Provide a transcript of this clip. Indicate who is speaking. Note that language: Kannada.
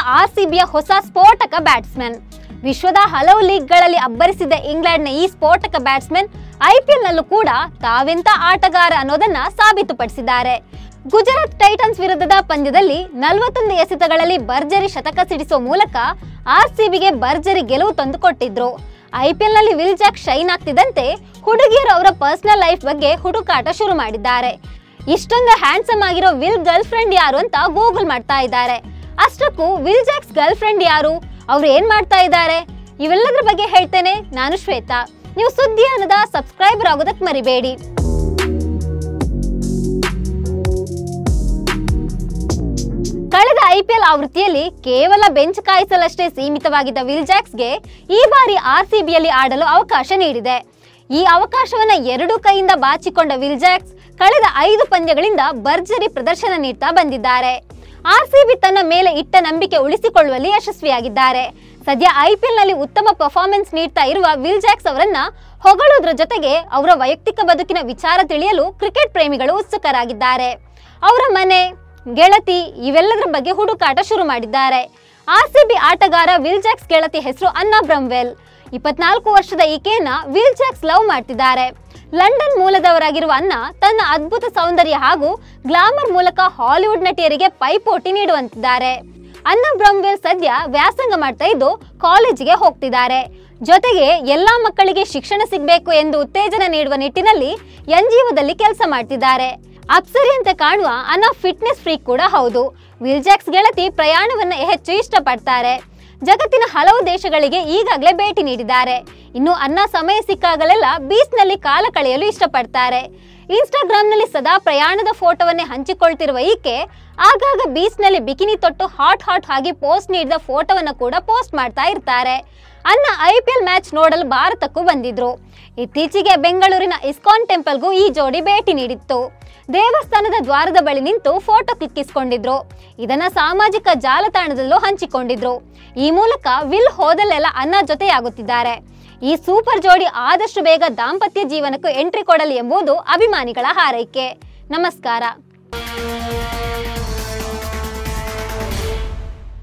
Speaker 1: ಆರ್ಸಿಬಿಯ ಹೊಸ ಸ್ಫೋಟಕ ಬ್ಯಾಟ್ಸ್ಮನ್ ವಿಶ್ವದ ಹಲವು ಲೀಗ್ಗಳಲ್ಲಿ ಅಬ್ಬರಿಸಿದ ಇಂಗ್ಲೆಂಡ್ನ ಈ ಸ್ಫೋಟಕ ಬ್ಯಾಟ್ಸ್ಮನ್ ಐಪಿಎಲ್ ನಲ್ಲೂ ಕೂಡ ತಾವೆಂತ ಆಟಗಾರ ಅನ್ನೋದನ್ನ ಸಾಬೀತುಪಡಿಸಿದ್ದಾರೆ ಗುಜರಾತ್ ಟೈಟನ್ಸ್ ವಿರುದ್ಧದ ಪಂದ್ಯದಲ್ಲಿ ನಲವತ್ತೊಂದು ಎಸೆತಗಳಲ್ಲಿ ಭರ್ಜರಿ ಶತಕ ಸಿಡಿಸುವ ಮೂಲಕ ಆರ್ಸಿಬಿಗೆ ಭರ್ಜರಿ ಗೆಲುವು ತಂದುಕೊಟ್ಟಿದ್ರು ಐಪಿಎಲ್ ನಲ್ಲಿ ವಿಲ್ ಜಾಕ್ ಶೈನ್ ಆಗ್ತಿದ್ದಂತೆ ಹುಡುಗಿಯರು ಅವರ ಪರ್ಸನಲ್ ಲೈಫ್ ಬಗ್ಗೆ ಹುಡುಕಾಟ ಶುರು ಮಾಡಿದ್ದಾರೆ ಇಷ್ಟೊಂದು ಹ್ಯಾಂಡ್ಸಮ್ ಆಗಿರೋ ವಿಲ್ ಗರ್ಲ್ ಫ್ರೆಂಡ್ ಯಾರು ಅಂತ ಗೂಗಲ್ ಮಾಡ್ತಾ ಇದ್ದಾರೆ ಅಷ್ಟಕ್ಕೂ ವಿಲ್ ಜಾಕ್ಸ್ ಗರ್ಲ್ ಫ್ರೆಂಡ್ ಯಾರು ಅವ್ರು ಏನ್ ಮಾಡ್ತಾ ಇದ್ದಾರೆ ಇವೆಲ್ಲದರ ಬಗ್ಗೆ ಹೇಳ್ತೇನೆ ನಾನು ಶ್ವೇತಾ ನೀವು ಸುದ್ದಿ ಅನ್ನದ ಸಬ್ಸ್ಕ್ರೈಬರ್ ಆಗೋದಕ್ಕೆ ಮರಿಬೇಡಿ ಕಳೆದ ಐಪಿಎಲ್ ಆವೃತ್ತಿಯಲ್ಲಿ ಕೇವಲ ಬೆಂಚ್ ಕಾಯಿಸಲಷ್ಟೇ ಸೀಮಿತವಾಗಿದ್ದ ವಿಲ್ ಜಾಕ್ಸ್ಗೆ ಈ ಬಾರಿ ಆರ್ಸಿಬಿಯಲ್ಲಿ ಆಡಲು ಅವಕಾಶ ನೀಡಿದೆ ಈ ಅವಕಾಶವನ್ನ ಎರಡು ಕೈಯಿಂದ ಬಾಚಿಕೊಂಡ ವಿಲ್ ಜಾಕ್ಸ್ ಕಳೆದ ಐದು ಪಂದ್ಯಗಳಿಂದ ಭರ್ಜರಿ ಪ್ರದರ್ಶನ ನೀಡ್ತಾ ಬಂದಿದ್ದಾರೆ ಆರ್ಸಿಬಿ ತನ್ನ ಮೇಲೆ ಇಟ್ಟ ನಂಬಿಕೆ ಉಳಿಸಿಕೊಳ್ಳುವಲ್ಲಿ ಯಶಸ್ವಿಯಾಗಿದ್ದಾರೆ ಸದ್ಯ ಐಪಿಎಲ್ ನಲ್ಲಿ ಉತ್ತಮ ಪರ್ಫಾರ್ಮೆನ್ಸ್ ನೀಡ್ತಾ ಇರುವ ವಿಲ್ ಜಾಕ್ಸ್ ಅವರನ್ನ ಹೊಗಳುವುದರ ಜೊತೆಗೆ ಅವರ ವೈಯಕ್ತಿಕ ಬದುಕಿನ ವಿಚಾರ ತಿಳಿಯಲು ಕ್ರಿಕೆಟ್ ಪ್ರೇಮಿಗಳು ಉತ್ಸುಕರಾಗಿದ್ದಾರೆ ಅವರ ಮನೆ ಗೆಳತಿ ಇವೆಲ್ಲದರ ಬಗ್ಗೆ ಹುಡುಕಾಟ ಶುರು ಮಾಡಿದ್ದಾರೆ ಆರ್ಸಿಬಿ ಆಟಗಾರ ವಿಲ್ ಜಾಕ್ಸ್ ಗೆಳತಿ ಹೆಸರು ಅನ್ನಾ ಬ್ರಮ್ವೆಲ್ ಇಪ್ಪತ್ನಾಲ್ಕು ವರ್ಷದ ಈಕೆಯನ್ನ ವಿಲ್ ಜಾಕ್ಸ್ ಲವ್ ಮಾಡ್ತಿದ್ದಾರೆ ಲಂಡನ್ ಮೂಲದವರಾಗಿರುವ ಅನ್ನ ತನ್ನ ಅದ್ಭುತ ಸೌಂದರ್ಯ ಹಾಗೂ ಗ್ಲಾಮರ್ ಮೂಲಕ ಹಾಲಿವುಡ್ ನಟಿಯರಿಗೆ ಪೈಪೋಟಿ ನೀಡುವಂತಿದ್ದಾರೆ ಅನ್ನ ಬ್ರಮ್ವೆಲ್ ಸದ್ಯ ವ್ಯಾಸಂಗ ಮಾಡ್ತಾ ಇದ್ದು ಕಾಲೇಜಿಗೆ ಹೋಗ್ತಿದ್ದಾರೆ ಜೊತೆಗೆ ಎಲ್ಲಾ ಮಕ್ಕಳಿಗೆ ಶಿಕ್ಷಣ ಸಿಗಬೇಕು ಎಂದು ಉತ್ತೇಜನ ನೀಡುವ ನಿಟ್ಟಿನಲ್ಲಿ ಎನ್ಜಿಒದಲ್ಲಿ ಕೆಲಸ ಮಾಡ್ತಿದ್ದಾರೆ ಅಪ್ಸರಿಯಂತೆ ಕಾಣುವ ಅನ್ನ ಫಿಟ್ನೆಸ್ ಫ್ರೀಕ್ ಕೂಡ ಹೌದು ವಿಲ್ ಜಾಕ್ಸ್ ಗೆಳತಿ ಪ್ರಯಾಣವನ್ನ ಹೆಚ್ಚು ಇಷ್ಟಪಡ್ತಾರೆ ಜಗತ್ತಿನ ಹಲವು ದೇಶಗಳಿಗೆ ಈಗಾಗಲೇ ಭೇಟಿ ನೀಡಿದ್ದಾರೆ ಇನ್ನು ಅನ್ನ ಸಮಯ ಸಿಕ್ಕಾಗಲೆಲ್ಲ ಬೀಚ್ನಲ್ಲಿ ಕಾಲ ಕಳೆಯಲು ಇಷ್ಟಪಡ್ತಾರೆ ಇನ್ಸ್ಟಾಗ್ರಾಮ್ನಲ್ಲಿ ಸದಾ ಪ್ರಯಾಣದ ಫೋಟೋವನ್ನೇ ಹಂಚಿಕೊಳ್ತಿರುವ ಈಕೆ ಆಗಾಗ ಬೀಚ್ನಲ್ಲಿ ಬಿಕಿನಿ ತೊಟ್ಟು ಹಾಟ್ ಹಾಟ್ ಆಗಿ ಪೋಸ್ಟ್ ನೀಡಿದ ಫೋಟೋವನ್ನ ಕೂಡ ಪೋಸ್ಟ್ ಮಾಡ್ತಾ ಇರ್ತಾರೆ ಅನ್ನ ಐಪಿಎಲ್ ಮ್ಯಾಚ್ ನೋಡಲು ಭಾರತಕ್ಕೂ ಬಂದಿದ್ರು ಇತ್ತೀಚೆಗೆ ಬೆಂಗಳೂರಿನ ಇಸ್ಕಾನ್ ಟೆಂಪಲ್ಗೂ ಈ ಜೋಡಿ ಭೇಟಿ ನೀಡಿತ್ತು ದೇವಸ್ಥಾನದ ದ್ವಾರದ ಬಳಿ ನಿಂತು ಫೋಟೋ ಕ್ಲಿಕ್ಕಿಸಿಕೊಂಡಿದ್ರು ಇದನ್ನ ಸಾಮಾಜಿಕ ಜಾಲತಾಣದಲ್ಲೂ ಹಂಚಿಕೊಂಡಿದ್ರು ಈ ಮೂಲಕ ವಿಲ್ ಹೋದಲ್ಲೆಲ್ಲ ಅನ್ನ ಜೊತೆಯಾಗುತ್ತಿದ್ದಾರೆ ಈ ಸೂಪರ್ ಜೋಡಿ ಆದಷ್ಟು ಬೇಗ ದಾಂಪತ್ಯ ಜೀವನಕ್ಕೂ ಎಂಟ್ರಿ ಕೊಡಲಿ ಎಂಬುದು ಅಭಿಮಾನಿಗಳ ಹಾರೈಕೆ ನಮಸ್ಕಾರ